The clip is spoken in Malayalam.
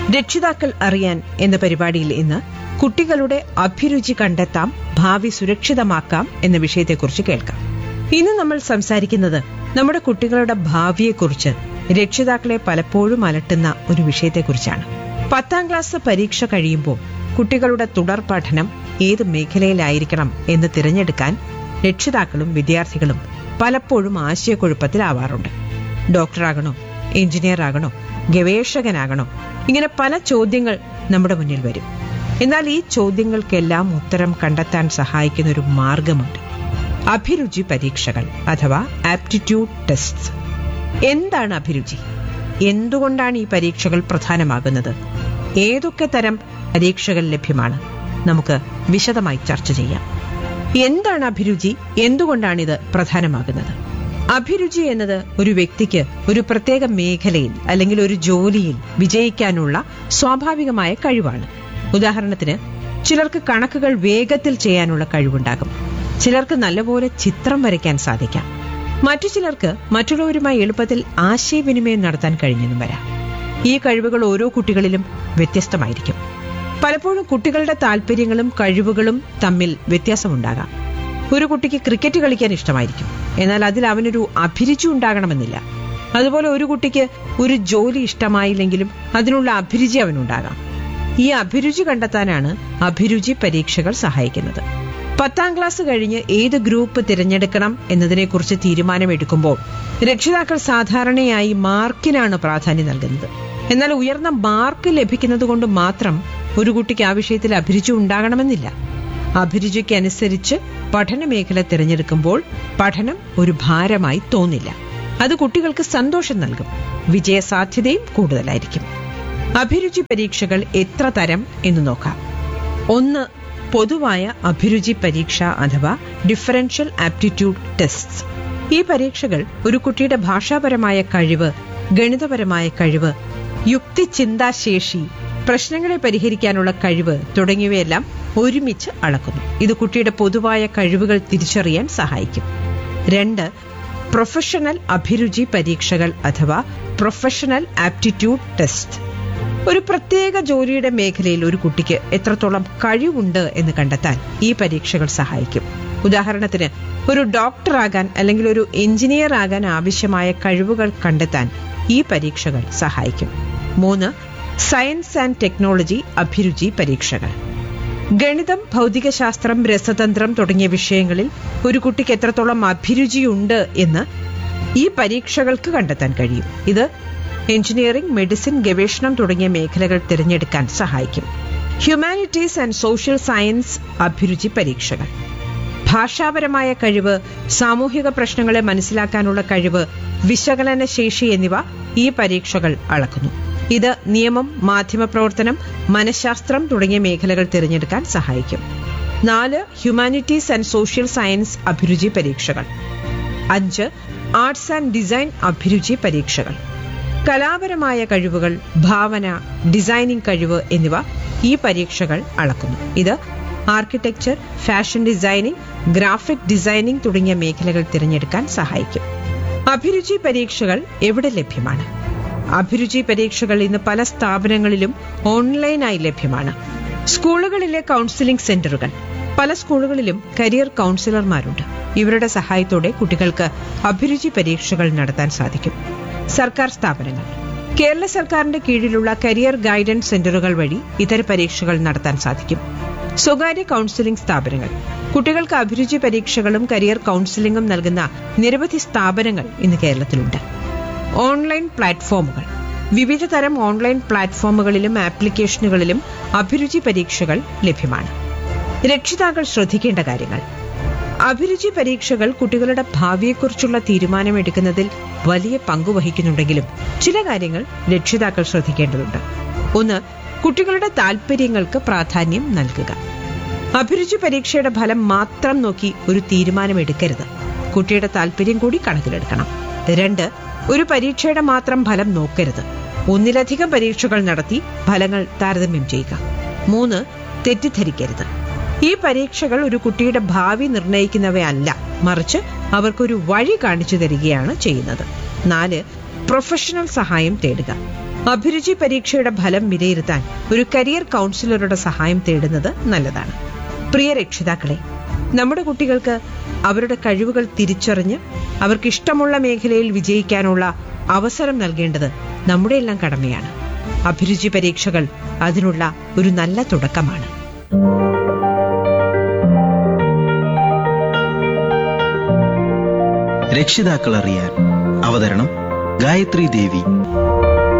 രക്ഷിതാക്കൾ അറിയാൻ എന്ന പരിപാടിയിൽ ഇന്ന് കുട്ടികളുടെ അഭിരുചി കണ്ടെത്താം ഭാവി സുരക്ഷിതമാക്കാം എന്ന വിഷയത്തെക്കുറിച്ച് കേൾക്കാം ഇന്ന് നമ്മൾ സംസാരിക്കുന്നത് നമ്മുടെ കുട്ടികളുടെ ഭാവിയെക്കുറിച്ച് രക്ഷിതാക്കളെ പലപ്പോഴും അലട്ടുന്ന ഒരു വിഷയത്തെക്കുറിച്ചാണ് പത്താം ക്ലാസ് പരീക്ഷ കഴിയുമ്പോൾ കുട്ടികളുടെ തുടർ പഠനം ഏത് മേഖലയിലായിരിക്കണം എന്ന് തിരഞ്ഞെടുക്കാൻ രക്ഷിതാക്കളും വിദ്യാർത്ഥികളും പലപ്പോഴും ആശയക്കുഴപ്പത്തിലാവാറുണ്ട് ഡോക്ടറാകണോ എഞ്ചിനീയർ ആകണോ ഗവേഷകനാകണോ ഇങ്ങനെ പല ചോദ്യങ്ങൾ നമ്മുടെ മുന്നിൽ വരും എന്നാൽ ഈ ചോദ്യങ്ങൾക്കെല്ലാം ഉത്തരം കണ്ടെത്താൻ സഹായിക്കുന്ന ഒരു മാർഗമുണ്ട് അഭിരുചി പരീക്ഷകൾ അഥവാ ആപ്റ്റിറ്റ്യൂഡ് ടെസ്റ്റ് എന്താണ് അഭിരുചി എന്തുകൊണ്ടാണ് ഈ പരീക്ഷകൾ പ്രധാനമാകുന്നത് ഏതൊക്കെ തരം പരീക്ഷകൾ ലഭ്യമാണ് നമുക്ക് വിശദമായി ചർച്ച ചെയ്യാം എന്താണ് അഭിരുചി എന്തുകൊണ്ടാണിത് പ്രധാനമാകുന്നത് അഭിരുചി എന്നത് ഒരു വ്യക്തിക്ക് ഒരു പ്രത്യേക മേഖലയിൽ അല്ലെങ്കിൽ ഒരു ജോലിയിൽ വിജയിക്കാനുള്ള സ്വാഭാവികമായ കഴിവാണ് ഉദാഹരണത്തിന് ചിലർക്ക് കണക്കുകൾ വേഗത്തിൽ ചെയ്യാനുള്ള കഴിവുണ്ടാകും ചിലർക്ക് നല്ലപോലെ ചിത്രം വരയ്ക്കാൻ സാധിക്കാം മറ്റു ചിലർക്ക് മറ്റുള്ളവരുമായി എളുപ്പത്തിൽ ആശയവിനിമയം നടത്താൻ കഴിഞ്ഞെന്നും വരാം ഈ കഴിവുകൾ ഓരോ കുട്ടികളിലും വ്യത്യസ്തമായിരിക്കും പലപ്പോഴും കുട്ടികളുടെ താല്പര്യങ്ങളും കഴിവുകളും തമ്മിൽ വ്യത്യാസമുണ്ടാകാം ഒരു കുട്ടിക്ക് ക്രിക്കറ്റ് കളിക്കാൻ ഇഷ്ടമായിരിക്കും എന്നാൽ അതിൽ അവനൊരു അഭിരുചി ഉണ്ടാകണമെന്നില്ല അതുപോലെ ഒരു കുട്ടിക്ക് ഒരു ജോലി ഇഷ്ടമായില്ലെങ്കിലും അതിനുള്ള അഭിരുചി അവനുണ്ടാകാം ഈ അഭിരുചി കണ്ടെത്താനാണ് അഭിരുചി പരീക്ഷകൾ സഹായിക്കുന്നത് പത്താം ക്ലാസ് കഴിഞ്ഞ് ഏത് ഗ്രൂപ്പ് തിരഞ്ഞെടുക്കണം എന്നതിനെക്കുറിച്ച് തീരുമാനമെടുക്കുമ്പോൾ രക്ഷിതാക്കൾ സാധാരണയായി മാർക്കിനാണ് പ്രാധാന്യം നൽകുന്നത് എന്നാൽ ഉയർന്ന മാർക്ക് ലഭിക്കുന്നത് കൊണ്ട് മാത്രം ഒരു കുട്ടിക്ക് ആ വിഷയത്തിൽ അഭിരുചി ഉണ്ടാകണമെന്നില്ല അഭിരുചിക്ക് അനുസരിച്ച് പഠന മേഖല തിരഞ്ഞെടുക്കുമ്പോൾ പഠനം ഒരു ഭാരമായി തോന്നില്ല അത് കുട്ടികൾക്ക് സന്തോഷം നൽകും വിജയസാധ്യതയും കൂടുതലായിരിക്കും അഭിരുചി പരീക്ഷകൾ എത്ര തരം എന്ന് നോക്കാം ഒന്ന് പൊതുവായ അഭിരുചി പരീക്ഷ അഥവാ ഡിഫറൻഷ്യൽ ആപ്റ്റിറ്റ്യൂഡ് ടെസ്റ്റ് ഈ പരീക്ഷകൾ ഒരു കുട്ടിയുടെ ഭാഷാപരമായ കഴിവ് ഗണിതപരമായ കഴിവ് യുക്തിചിന്താശേഷി പ്രശ്നങ്ങളെ പരിഹരിക്കാനുള്ള കഴിവ് തുടങ്ങിയവയെല്ലാം ഒരുമിച്ച് അളക്കുന്നു ഇത് കുട്ടിയുടെ പൊതുവായ കഴിവുകൾ തിരിച്ചറിയാൻ സഹായിക്കും രണ്ട് പ്രൊഫഷണൽ അഭിരുചി പരീക്ഷകൾ അഥവാ പ്രൊഫഷണൽ ആപ്റ്റിറ്റ്യൂഡ് ടെസ്റ്റ് ഒരു പ്രത്യേക ജോലിയുടെ മേഖലയിൽ ഒരു കുട്ടിക്ക് എത്രത്തോളം കഴിവുണ്ട് എന്ന് കണ്ടെത്താൻ ഈ പരീക്ഷകൾ സഹായിക്കും ഉദാഹരണത്തിന് ഒരു ഡോക്ടറാകാൻ അല്ലെങ്കിൽ ഒരു എഞ്ചിനീയർ ആകാൻ ആവശ്യമായ കഴിവുകൾ കണ്ടെത്താൻ ഈ പരീക്ഷകൾ സഹായിക്കും മൂന്ന് സയൻസ് ആൻഡ് ടെക്നോളജി അഭിരുചി പരീക്ഷകൾ ഗണിതം ഭൗതികശാസ്ത്രം രസതന്ത്രം തുടങ്ങിയ വിഷയങ്ങളിൽ ഒരു കുട്ടിക്ക് എത്രത്തോളം അഭിരുചിയുണ്ട് എന്ന് ഈ പരീക്ഷകൾക്ക് കണ്ടെത്താൻ കഴിയും ഇത് എഞ്ചിനീയറിംഗ് മെഡിസിൻ ഗവേഷണം തുടങ്ങിയ മേഖലകൾ തിരഞ്ഞെടുക്കാൻ സഹായിക്കും ഹ്യൂമാനിറ്റീസ് ആൻഡ് സോഷ്യൽ സയൻസ് അഭിരുചി പരീക്ഷകൾ ഭാഷാപരമായ കഴിവ് സാമൂഹിക പ്രശ്നങ്ങളെ മനസ്സിലാക്കാനുള്ള കഴിവ് വിശകലന ശേഷി എന്നിവ ഈ പരീക്ഷകൾ അളക്കുന്നു ഇത് നിയമം മാധ്യമപ്രവർത്തനം മനഃശാസ്ത്രം തുടങ്ങിയ മേഖലകൾ തിരഞ്ഞെടുക്കാൻ സഹായിക്കും നാല് ഹ്യൂമാനിറ്റീസ് ആൻഡ് സോഷ്യൽ സയൻസ് അഭിരുചി പരീക്ഷകൾ അഞ്ച് ആർട്സ് ആൻഡ് ഡിസൈൻ അഭിരുചി പരീക്ഷകൾ കലാപരമായ കഴിവുകൾ ഭാവന ഡിസൈനിംഗ് കഴിവ് എന്നിവ ഈ പരീക്ഷകൾ അളക്കുന്നു ഇത് architecture fashion designing graphic designing തുടങ്ങിയ മേഖലകൾ തിരഞ്ഞെടുക്കാൻ സഹായിക്കും അഭിരുചി പരീക്ഷകൾ എവിടെ ലഭ്യമാണ് അഭിരുചി പരീക്ഷകൾ ഇന്ന് പല സ്ഥാപനങ്ങളിലും ഓൺലൈനായി ലഭ്യമാണ് സ്കൂളുകളിലെ കൗൺസിലിംഗ് സെന്ററുകൾ പല സ്കൂളുകളിലും കരിയർ കൗൺസിലർമാരുണ്ട് ഇവരുടെ സഹായത്തോടെ കുട്ടികൾക്ക് അഭിരുചി പരീക്ഷകൾ നടത്താൻ സാധിക്കും സർക്കാർ സ്ഥാപനങ്ങൾ കേരള സർക്കാരിന്റെ കീഴിലുള്ള കരിയർ ഗൈഡൻസ് സെന്ററുകൾ വഴി ഇത്തരം പരീക്ഷകൾ നടത്താൻ സാധിക്കും സ്വകാര്യ കൌൺസിലിംഗ് സ്ഥാപനങ്ങൾ കുട്ടികൾക്ക് അഭിരുചി പരീക്ഷകളും കരിയർ കൌൺസിലിംഗും നൽകുന്ന നിരവധി സ്ഥാപനങ്ങൾ ഇന്ന് കേരളത്തിലുണ്ട് ഓൺലൈൻ പ്ലാറ്റ്ഫോമുകൾ വിവിധ തരം ഓൺലൈൻ പ്ലാറ്റ്ഫോമുകളിലും ആപ്ലിക്കേഷനുകളിലും അഭിരുചി പരീക്ഷകൾ ലഭ്യമാണ് രക്ഷിതാക്കൾ ശ്രദ്ധിക്കേണ്ട കാര്യങ്ങൾ അഭിരുചി പരീക്ഷകൾ കുട്ടികളുടെ ഭാവിയെക്കുറിച്ചുള്ള തീരുമാനമെടുക്കുന്നതിൽ വലിയ പങ്ക് വഹിക്കുന്നുണ്ടെങ്കിലും ചില കാര്യങ്ങൾ രക്ഷിതാക്കൾ ശ്രദ്ധിക്കേണ്ടതുണ്ട് ഒന്ന് കുട്ടികളുടെ താൽപര്യങ്ങൾക്ക് പ്രാധാന്യം നൽകുക അഭിരുചി പരീക്ഷയുടെ ഫലം മാത്രം നോക്കി ഒരു തീരുമാനമെടുക്കരുത് കുട്ടിയുടെ താല്പര്യം കൂടി കണക്കിലെടുക്കണം രണ്ട് ഒരു പരീക്ഷയുടെ മാത്രം ഫലം നോക്കരുത് ഒന്നിലധികം പരീക്ഷകൾ നടത്തി ഫലങ്ങൾ താരതമ്യം ചെയ്യുക മൂന്ന് തെറ്റിദ്ധരിക്കരുത് ഈ പരീക്ഷകൾ ഒരു കുട്ടിയുടെ ഭാവി നിർണ്ണയിക്കുന്നവയല്ല മറിച്ച് അവർക്കൊരു വഴി കാണിച്ചു തരികയാണ് ചെയ്യുന്നത് നാല് പ്രൊഫഷണൽ സഹായം തേടുക അഭിരുചി പരീക്ഷയുടെ ഫലം വിലയിരുത്താൻ ഒരു കരിയർ കൗൺസിലറുടെ സഹായം തേടുന്നത് നല്ലതാണ് പ്രിയ രക്ഷിതാക്കളെ നമ്മുടെ കുട്ടികൾക്ക് അവരുടെ കഴിവുകൾ തിരിച്ചറിഞ്ഞ് അവർക്ക് ഇഷ്ടമുള്ള മേഖലയിൽ വിജയിക്കാനുള്ള അവസരം നൽകേണ്ടത് നമ്മുടെ എല്ലാം കടമയാണ് അഭിരുചി പരീക്ഷകൾ അതിനുള്ള ഒരു നല്ല തുടക്കമാണ് രക്ഷിതാക്കൾ അറിയാൻ അവതരണം ഗായത്രി ദേവി